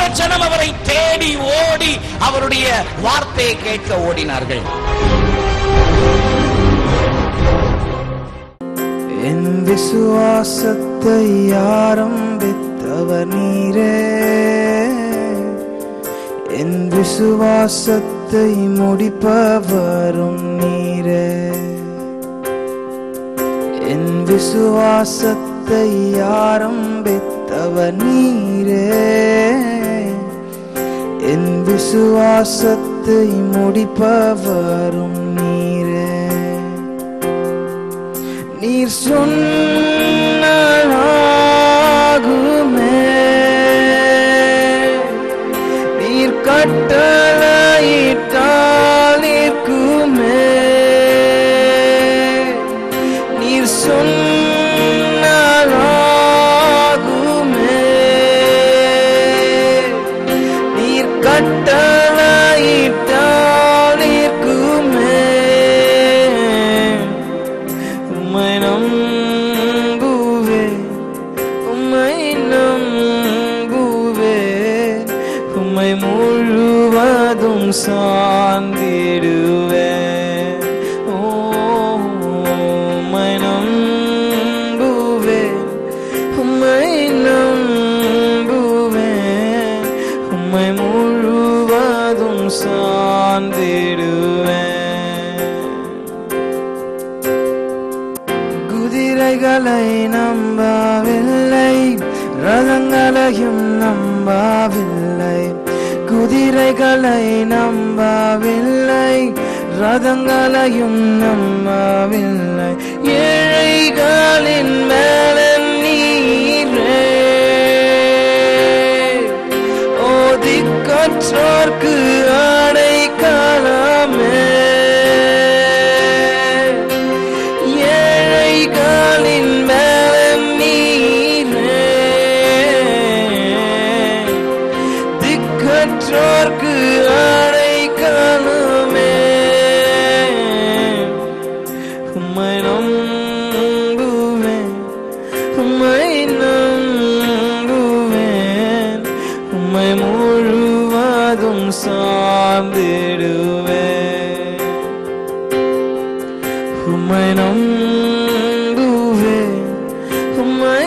ஜனம் அவரை தேடி ஓடி அவருடைய வார்த்தையை கேட்க ஓடினார்கள் என் விசுவாசத்தை ஆரம்பித்தவர் நீரே என் விசுவாசத்தை முடிப்பவரும் நீரே என் விசுவாசத்தை ஆரம்பித்தவர் நீரே என் விசுவாசத்தை முடிப்பவரும் நீரே நீர் சொன்னாகுமே நீர் கட்டளையிட்டால் நிற்குமே நீர் சொன்னாகுமே நீர் கட்டளையிட்டால் நிற்குமே உம்மை நம்புவே உம்மை நம்புவே உம்மை முழுவதும் சார்ந்திடுவே ஓ, உம்மை நம்புவே உம்மை நம்புவே உம்மை முழுவதும் சார்ந்திடுவே குதிரைகளை நம்பவில்லை ரதங்களையும் நம்பவில்லை குதிரைகளை நம்பவில்லை ரதங்களையும் நம்பவில்லை ஏழைகளின் மேல நீரே ஓ திக்கற்றோர்க்கு அடைக்கலமே ஏழைகளின் மேலம் நீரே திக்கற்றோர்க்கு அடைக்கலமே உம்மை நம்புவேன் உம்மை நம்புவேன் உம்மை முழுவதும் சார்ந்திடுவேன் உம்மை நம்புவேன் உம்மை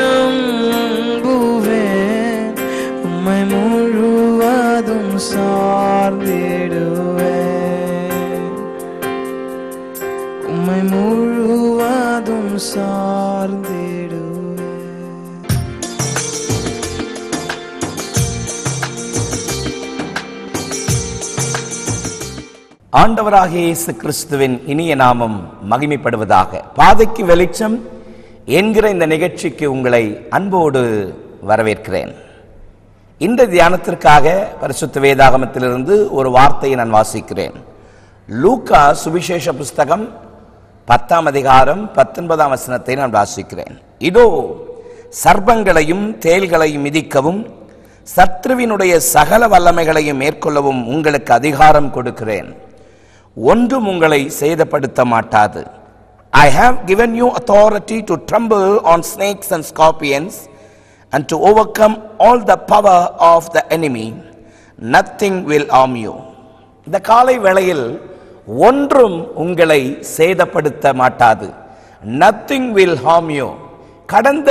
நம்புவேன் உம்மை முழுவதும் சார்ந்திடுவேன் உம்மை முழுவதும் சார்ந்திடுவேன் ஆண்டவராகிய இயேசு கிறிஸ்துவின் இனிய நாமம் மகிமைப்படுவதாக பாதைக்கு வெளிச்சம் என்கிற இந்த நிகழ்ச்சிக்கு உங்களை அன்போடு வரவேற்கிறேன் இந்த தியானத்திற்காக பரிசுத்த வேதாகமத்திலிருந்து ஒரு வார்த்தையை நான் வாசிக்கிறேன் லூக்கா சுவிசேஷ புஸ்தகம் பத்தாம் அதிகாரம் பத்தொன்பதாம் வசனத்தை நான் வாசிக்கிறேன் இதோ சர்ப்பங்களையும் தேள்களையும் மிதிக்கவும் சத்ருவினுடைய சகல வல்லமைகளையும் மேற்கொள்ளவும் உங்களுக்கு அதிகாரம் கொடுக்கிறேன் ஒன்றும் உங்களை சேதப்படுத்த மாட்டாது I have given you authority to tremble on snakes and scorpions and to overcome all the power of the enemy nothing will harm you இந்த காலை வேளையில் ஒன்றும் உங்களை சேதப்படுத்த மாட்டாது nothing will harm you கடந்த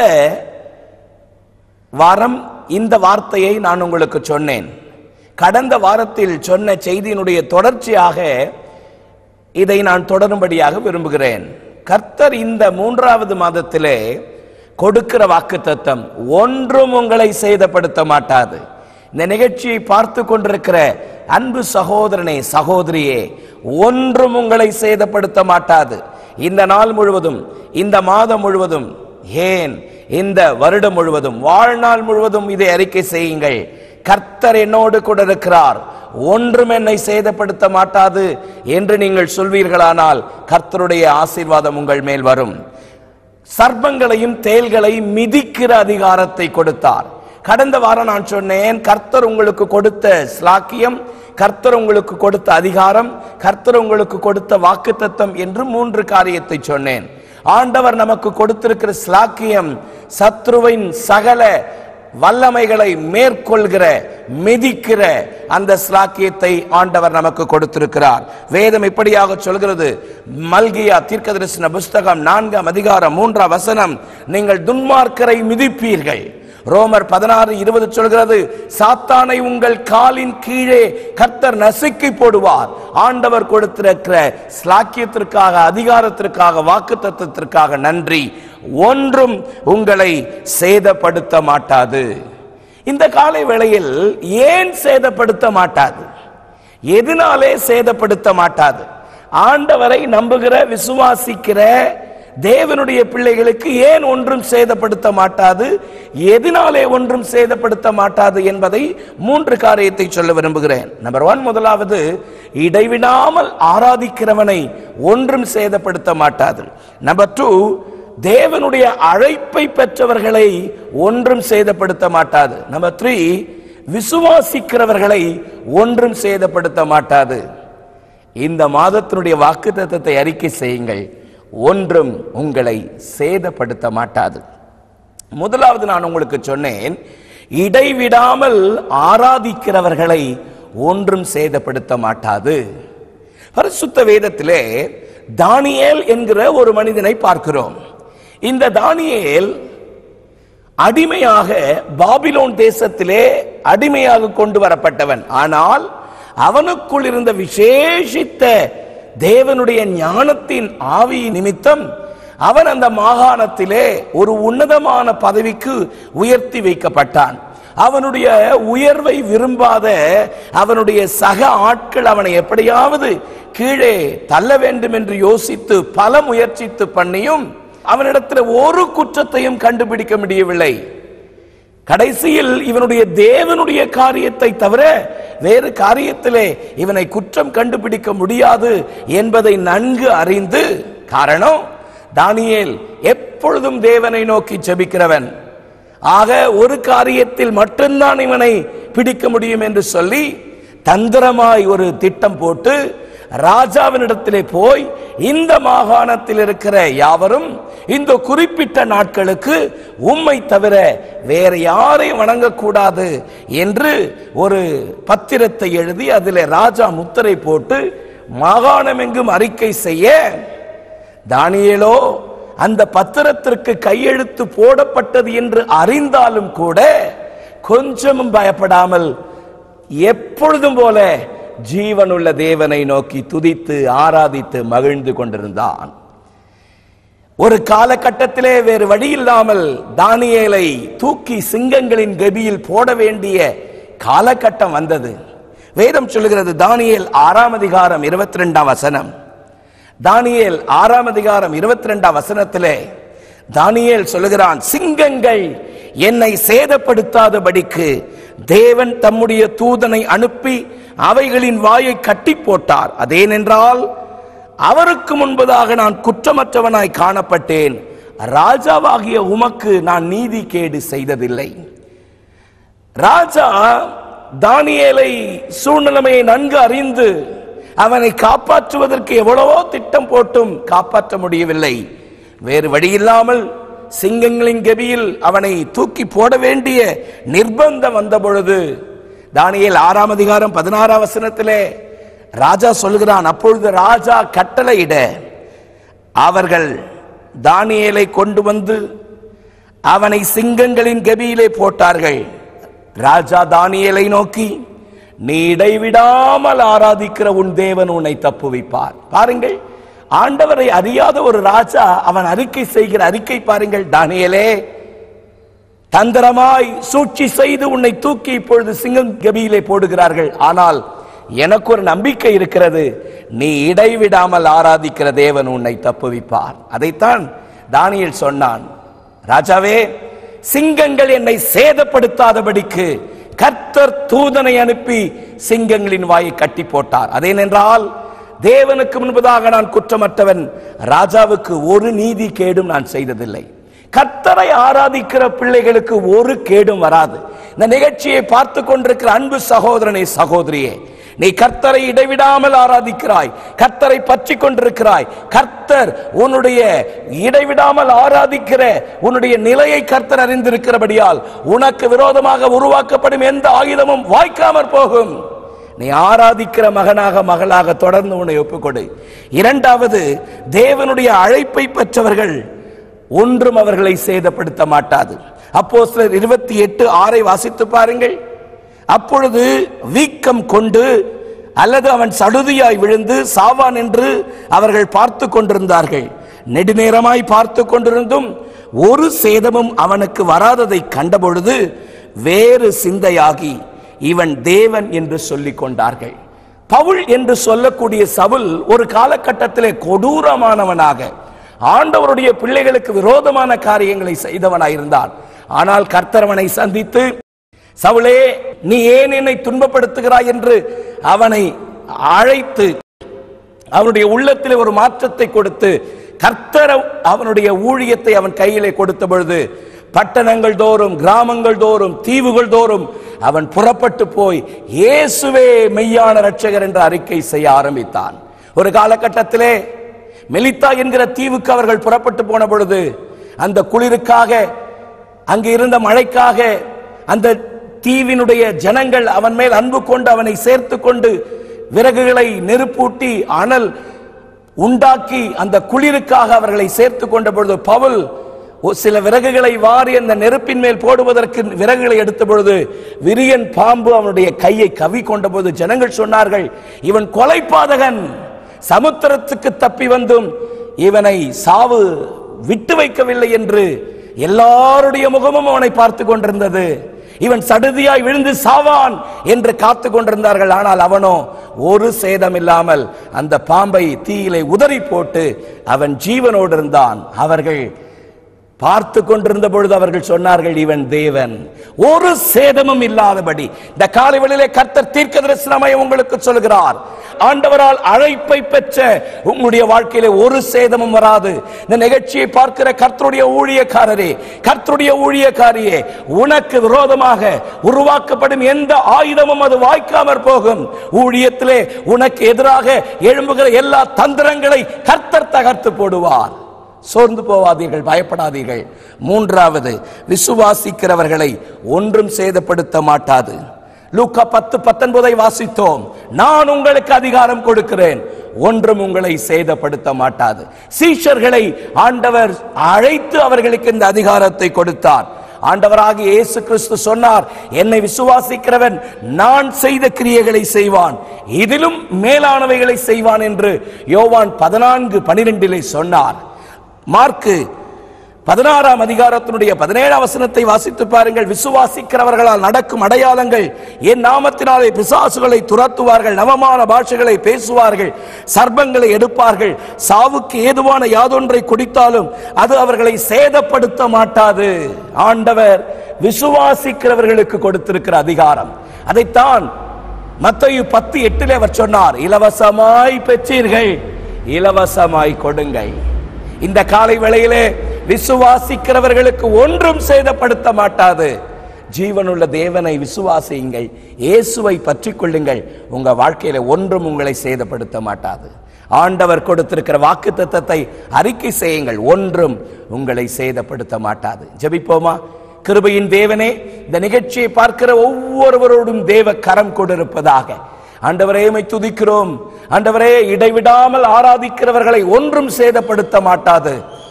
வாரம் இந்த வார்த்தையை நான் உங்களுக்கு சொன்னேன் கடந்த வாரத்தில் சொன்ன செய்தியினுடைய தொடர்ச்சியாக இதை நான் தொடரும்படியாக விரும்புகிறேன் கர்த்தர் இந்த மூன்றாவது மாதத்திலே கொடுக்கிற வாக்கு ஒன்றும் உங்களை சேதப்படுத்த மாட்டாது இந்த நிகழ்ச்சியை பார்த்து கொண்டிருக்கிற அன்பு சகோதரனே சகோதரியே ஒன்றும் உங்களை சேதப்படுத்த மாட்டாது இந்த நாள் முழுவதும் இந்த மாதம் முழுவதும் ஏன் இந்த வருடம் முழுவதும் வாழ்நாள் முழுவதும் இதை அறிக்கை செய்யுங்கள் கர்த்தர் என்னோடு கூட இருக்கிறார் ஒன்றும் என்னை சேதப்படுத்த மாட்டாது என்று நீங்கள் சொல்வீர்களானால் கர்த்தருடைய ஆசீர்வாதம் உங்கள் மேல் வரும் சர்ப்பங்களையும் தேள்களையும் மிதிக்கிற அதிகாரத்தை கொடுத்தார் கடந்த வாரம் நான் சொன்னேன் கர்த்தர் உங்களுக்கு கொடுத்த ஸ்லாக்கியம் கர்த்தர் உங்களுக்கு கொடுத்த அதிகாரம் கர்த்தர் உங்களுக்கு கொடுத்த வாக்குத்தத்தம் என்று மூன்று காரியத்தை சொன்னேன் ஆண்டவர் நமக்கு கொடுத்திருக்கிற ஸ்லாக்கியம் சத்ருவின் சகல வல்லமைகளை மேற்கொள்கிற மிதிக்கிற அந்த ஸ்லாக்கியத்தை ஆண்டவர் நமக்கு கொடுத்திருக்கிறார் வேதம் இப்படியாக சொல்கிறது மல்கியா தீர்க்கதரிசன புஸ்தகம் நான்காம் அதிகாரம் மூன்றாம் வசனம் நீங்கள் துன்மார்க்கரை மிதிப்பீர்கள் ரோமர் பதினாறு இருபது சொல்கிறது சாத்தானை உங்கள் காலின் கீழே கர்த்தர் நசுக்கி போடுவார் ஆண்டவர் கொடுத்திருக்கிற ஸ்லாக்கியத்திற்காக அதிகாரத்திற்காக வாக்கு தத்துவத்திற்காக நன்றி ஒன்றும் உங்களை சேதப்படுத்த மாட்டாது இந்த காலை வேளையில் ஏன் சேதப்படுத்த மாட்டாது எதனாலே சேதப்படுத்த மாட்டாது ஆண்டவரை நம்புகிற விசுவாசிக்கிற தேவனுடைய பிள்ளைகளுக்கு ஏன் ஒன்றும் சேதப்படுத்த மாட்டாது எதனாலே ஒன்றும் சேதப்படுத்த மாட்டாது என்பதை மூன்று காரியத்தை சொல்ல விரும்புகிறேன் நம்பர் ஒன் முதலாவது இடைவிடாமல் ஆராதிக்கிறவனை ஒன்றும் சேதப்படுத்த மாட்டாது நம்பர் டூ தேவனுடைய அழைப்பை பெற்றவர்களை ஒன்றும் சேதப்படுத்த மாட்டாது நம்பர் த்ரீ விசுவாசிக்கிறவர்களை ஒன்றும் சேதப்படுத்த மாட்டாது இந்த மாதத்தினுடைய வாக்குத்தத்தத்தை அறிக்கை செய்யுங்கள் ஒன்றும் உங்களை சேதப்படுத்த மாட்டாது முதலாவது நான் உங்களுக்கு சொன்னேன் இடைவிடாமல் ஆராதிக்கிறவர்களை ஒன்றும் சேதப்படுத்த மாட்டாது பரிசுத்த வேதத்திலே தானியேல் என்கிற ஒரு மனிதனை பார்க்கிறோம் இந்த தானியேல் அடிமையாக பாபிலோன் தேசத்திலே அடிமையாக கொண்டு வரப்பட்டவன் ஆனால் அவனுக்குள் இருந்த விசேஷித்த தேவனுடைய ஞானத்தின் ஆவி நிமித்தம் அவன் அந்த மாகாணத்திலே ஒரு உன்னதமான பதவிக்கு உயர்த்தி வைக்கப்பட்டான் அவனுடைய உயர்வை விரும்பாத அவனுடைய சக ஆட்கள் அவனை எப்படியாவது கீழே தள்ள வேண்டும் என்று யோசித்து பல முயற்சித்து பண்ணியும் அவனிடத்தில் ஒரு குற்றத்தையும் கண்டுபிடிக்க முடியவில்லை கடைசியில் இவனுடைய தேவனுடைய காரியத்தை தவிர வேறு காரியத்திலே இவனை குற்றம் கண்டுபிடிக்க முடியாது என்பதை நன்கு அறிந்து காரணம் தானியேல் எப்பொழுதும் தேவனை நோக்கி ஜெபிக்கிறவன் ஆக ஒரு காரியத்தில் மட்டும்தான் இவனை பிடிக்க முடியும் என்று சொல்லி தந்திரமாய் ஒரு திட்டம் போட்டு ராஜாவினிடத்திலே போய் இந்த மாகாணத்தில் இருக்கிற யாவரும் இந்த குறிப்பிட்ட நாட்களுக்கு உம்மை தவிர வேற யாரையும் வணங்கக்கூடாது என்று ஒரு பத்திரத்தை எழுதி அதில் ராஜா முத்திரை போட்டு மாகாணம் எங்கும் அறிக்கை செய்ய தானியேலோ அந்த பத்திரத்திற்கு கையெழுத்து போடப்பட்டது என்று அறிந்தாலும் கூட கொஞ்சமும் பயப்படாமல் எப்பொழுதும் போல ஜீவனுள்ள தேவனை நோக்கி துதித்து ஆராதித்து மகிழ்ந்து கொண்டிருந்தான் ஒரு காலகட்டத்திலே வேறு வழி இல்லாமல் தானியேலை தூக்கி சிங்கங்களின் கபியில் போட வேண்டிய காலகட்டம் வந்தது வேதம் சொல்லுகிறது தானியேல் ஆறாம் அதிகாரம் இருபத்தி ரெண்டாம் வசனம் தானியேல் ஆறாம் அதிகாரம் இருபத்தி ரெண்டாம் வசனத்திலே தானியேல் சொல்லுகிறான் சிங்கங்கள் என்னை சேதப்படுத்தாதபடிக்கு தேவன் தம்முடைய தூதனை அனுப்பி அவைகளின் வாயை கட்டி போட்டார் அதேனென்றால் அவருக்கு முன்பதாக நான் குற்றமற்றவனாய் காணப்பட்டேன் ராஜாவாகிய உமக்கு நான் நீதி கேடு செய்ததில்லை ராஜா தானியேலை சூழ்நிலைமையை நன்கு அறிந்து அவனை காப்பாற்றுவதற்கு எவ்வளவோ திட்டம் போட்டும் காப்பாற்ற முடியவில்லை வேறு வழியில்லாமல் சிங்கங்களின் கெபியில் அவனை தூக்கி போட வேண்டிய நிர்பந்தம் வந்த பொழுது தானியேல் ஆறாம் அதிகாரம் பதினாறாம் வசனத்திலே ராஜா சொல்கிறான் அப்பொழுது ராஜா கட்டளையிட அவர்கள் தானியேலை கொண்டு வந்து அவனை சிங்கங்களின் கெபியிலே போட்டார்கள் ராஜா தானியேலை நோக்கி நீ இடைவிடாமல் ஆராதிக்கிற உன் தேவன் உன்னை தப்புவிப்பார் பாருங்கள் ஆண்டவரை அறியாத ஒரு ராஜா அவன் அறிக்கை செய்கிற அறிக்கை பாருங்கள் தானியேலே தந்திரமாய் சூழ்ச்சி செய்து உன்னை தூக்கி இப்பொழுது சிங்கம் கபியிலே போடுகிறார்கள் ஆனால் எனக்கு ஒரு நம்பிக்கை இருக்கிறது நீ இடைவிடாமல் ஆராதிக்கிற தேவன் உன்னை தப்புவிப்பார் அதைத்தான் தானியேல் சொன்னான் ராஜாவே சிங்கங்கள் என்னை சேதப்படுத்தாதபடிக்கு கர்த்தர் தூதனை அனுப்பி சிங்கங்களின் வாயை கட்டி போட்டார் அதேனென்றால் தேவனுக்கு முன்பதாக நான் குற்றமற்றவன் ராஜாவுக்கு ஒரு நீதி கேடும் நான் செய்ததில்லை கர்த்தரை ஆராதிக்கிற பிள்ளைகளுக்கு ஒரு கேடும் வராது இந்த நிகழ்ச்சியை பார்த்து கொண்டிருக்கிற அன்பு சகோதரனே சகோதரியே நீ கர்த்தரை இடைவிடாமல் ஆராதிக்கிறாய் கர்த்தரை பற்றி கொண்டிருக்கிறாய் கர்த்தர் உன்னுடைய இடைவிடாமல் ஆராதிக்கிற உன்னுடைய நிலையை கர்த்தர் அறிந்திருக்கிறபடியால் உனக்கு விரோதமாக உருவாக்கப்படும் எந்த ஆயுதமும் வாய்க்காமற் போகும் நீ ஆராதிக்கிற மகனாக மகளாக தொடர்ந்து உன்னை ஒப்புக்கொடு இரண்டாவது தேவனுடைய அழைப்பை பெற்றவர்கள் ஒன்றும் அவர்களை சேதப்படுத்த மாட்டாது அப்போ சிலர் இருபத்தி எட்டு ஆறை வாசித்து பாருங்கள் அப்பொழுது வீக்கம் கொண்டு அல்லது அவன் சடுதியாய் விழுந்து சாவான் என்று அவர்கள் பார்த்து கொண்டிருந்தார்கள் நெடுநேரமாய் பார்த்து கொண்டிருந்தும் ஒரு சேதமும் அவனுக்கு வராததை கண்டபொழுது வேறு சிந்தையாகி இவன் தேவன் என்று சொல்லிக் கொண்டார்கள் பவுல் என்று சொல்லக்கூடிய சவுல் ஒரு காலகட்டத்திலே கொடூரமானவனாக ஆண்டவருடைய பிள்ளைகளுக்கு விரோதமான காரியங்களை செய்தவனாயிருந்தான் ஆனால் கர்த்தரவனை சந்தித்து சவுளே நீ ஏன் என்னை துன்பப்படுத்துகிறாய் என்று அவனை அழைத்து அவனுடைய உள்ளத்தில் ஒரு மாற்றத்தை கொடுத்து கர்த்தர அவனுடைய ஊழியத்தை அவன் கையிலே கொடுத்த பொழுது பட்டணங்கள் தோறும் கிராமங்கள் தோறும் தீவுகள் தோறும் அவன் புறப்பட்டு போய் இயேசுவே மெய்யான ரட்சகர் என்ற அறிக்கை செய்ய ஆரம்பித்தான் ஒரு காலகட்டத்திலே மெலித்தா என்கிற தீவுக்கு அவர்கள் புறப்பட்டு போன பொழுது அந்த குளிருக்காக அங்கு இருந்த மழைக்காக அந்த தீவினுடைய ஜனங்கள் அவன் மேல் அன்பு கொண்டு அவனை சேர்த்து கொண்டு விறகுகளை நெருப்பூட்டி அனல் உண்டாக்கி அந்த குளிருக்காக அவர்களை சேர்த்து கொண்ட பொழுது பவுல் ஒரு சில விறகுகளை வாரி அந்த நெருப்பின் மேல் போடுவதற்கு விறகுகளை எடுத்த பொழுது விரியன் பாம்பு அவனுடைய கையை கவி கொண்ட போது ஜனங்கள் சொன்னார்கள் இவன் கொலைபாதகன் சமுத்திரத்துக்கு தப்பி வந்தும் இவனை சாவு விட்டு வைக்கவில்லை என்று எல்லாருடைய முகமும் அவனை பார்த்து கொண்டிருந்தது இவன் சடுதியாய் விழுந்து சாவான் என்று காத்து கொண்டிருந்தார்கள் ஆனால் அவனோ ஒரு சேதம் இல்லாமல் அந்த பாம்பை தீயிலே உதறி போட்டு அவன் ஜீவனோடு இருந்தான் அவர்கள் பார்த்து கொண்டிருந்த பொழுது அவர்கள் சொன்னார்கள் இவன் தேவன் ஒரு சேதமும் இல்லாதபடி இந்த காலை வேளையிலே கர்த்தர் தீர்க்க தரிசனமாய் உங்களுக்கு சொல்கிறார் ஆண்டவரால் அழைப்பை பெற்ற உங்களுடைய வாழ்க்கையிலே ஒரு சேதமும் வராது இந்த நிகழ்ச்சியை பார்க்கிற கர்த்தருடைய ஊழியக்காரரே கர்த்தருடைய ஊழியக்காரியே உனக்கு விரோதமாக உருவாக்கப்படும் எந்த ஆயுதமும் அது வாய்க்காமற் போகும் ஊழியத்திலே உனக்கு எதிராக எழும்புகிற எல்லா தந்திரங்களை கர்த்தர் தகர்த்து போடுவார் சோர்ந்து போவாதீர்கள் பயப்படாதீர்கள் மூன்றாவது விசுவாசிக்கிறவர்களை ஒன்றும் சேதப்படுத்த மாட்டாது லூக்கா பத்து பத்தொன்பதை வாசித்தோம் நான் உங்களுக்கு அதிகாரம் கொடுக்கிறேன் ஒன்றும் உங்களை சேதப்படுத்த மாட்டாது சீஷர்களை ஆண்டவர் அழைத்து அவர்களுக்கு இந்த அதிகாரத்தை கொடுத்தார் ஆண்டவராகிய இயேசு கிறிஸ்து சொன்னார் என்னை விசுவாசிக்கிறவன் நான் செய்த கிரியைகளை செய்வான் இதிலும் மேலானவைகளை செய்வான் என்று யோவான் பதினான்கு பனிரெண்டிலே சொன்னார் மார்க்கு பதினாறாம் அதிகாரத்தினுடைய பதினேழாம் வசனத்தை வாசித்து பாருங்கள் விசுவாசிக்கிறவர்களால் நடக்கும் அடையாளங்கள் என் நாமத்தினாலே பிசாசுகளை துரத்துவார்கள் நவமான பாஷைகளை பேசுவார்கள் சர்ப்பங்களை எடுப்பார்கள் சாவுக்கு ஏதுவான யாதொன்றை குடித்தாலும் அது அவர்களை சேதப்படுத்த மாட்டாது ஆண்டவர் விசுவாசிக்கிறவர்களுக்கு கொடுத்திருக்கிற அதிகாரம் அதைத்தான் மத்தேயு பத்து எட்டிலே அவர் சொன்னார் இலவசமாய் பெற்றீர்கள் இலவசமாய் கொடுங்கள் இந்த காலை வேளையிலே விசுவாசிக்கிறவர்களுக்கு ஒன்றும் சேதப்படுத்த மாட்டாது ஜீவனுள்ள தேவனை விசுவாசியுங்கள் இயேசுவை பற்றிக் கொள்ளுங்கள் உங்க வாழ்க்கையில ஒன்றும் உங்களை சேதப்படுத்த மாட்டாது ஆண்டவர் கொடுத்திருக்கிற வாக்கு தத்தத்தை அறிக்கை செய்யுங்கள் ஒன்றும் உங்களை சேதப்படுத்த மாட்டாது ஜெபிப்போமா கிருபையின் தேவனே இந்த நிகழ்ச்சியை பார்க்கிற ஒவ்வொருவரோடும் தேவ கரம் கொண்டிருப்பதாக ஆண்டவரே உம்மை துதிக்கிறோம் ஆண்டவரே இடைவிடாமல் ஆராதிக்கிறவர்களை ஒன்றும் சேதப்படுத்த மாட்டாது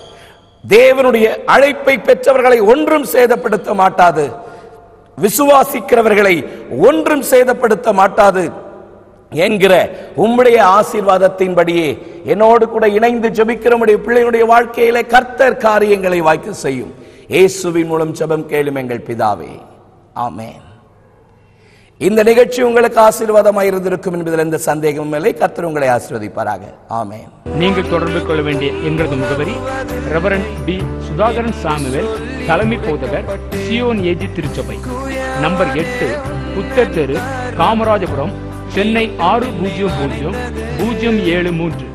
தேவனுடைய அழைப்பை பெற்றவர்களை ஒன்றும் சேதப்படுத்த மாட்டாது விசுவாசிக்கிறவர்களை ஒன்றும் சேதப்படுத்த மாட்டாது என்கிற உம்முடைய ஆசீர்வாதத்தின்படியே என்னோடு கூட இணைந்து ஜெபிக்கிற உம்முடைய பிள்ளைகளுடைய வாழ்க்கையிலே கர்த்தர் காரியங்களை வாய்க்க செய்யும் இயேசுவின் மூலம் ஜெபம் கேளும் எங்கள் பிதாவே ஆமென் இந்த நிகழ்ச்சி உங்களுக்கு ஆசீர்வாதமாக இருந்திருக்கும் என்பதில் எந்த சந்தேகமும் இல்லை கர்த்தர் உங்களை ஆசீர்வதிப்பாராக ஆமென் நீங்கள் தொடர்பு கொள்ள வேண்டிய எங்களது முகவரி ரெவரண்ட் பி சுதாகரன் சாமுவேல் தலைமை போதகர் சியோன் ஏஜி திருச்சபை நம்பர் எட்டு புத்தர் தெரு காமராஜபுரம் சென்னை ஆறு பூஜ்ஜியம் பூஜ்ஜியம் பூஜ்ஜியம் ஏழு மூன்று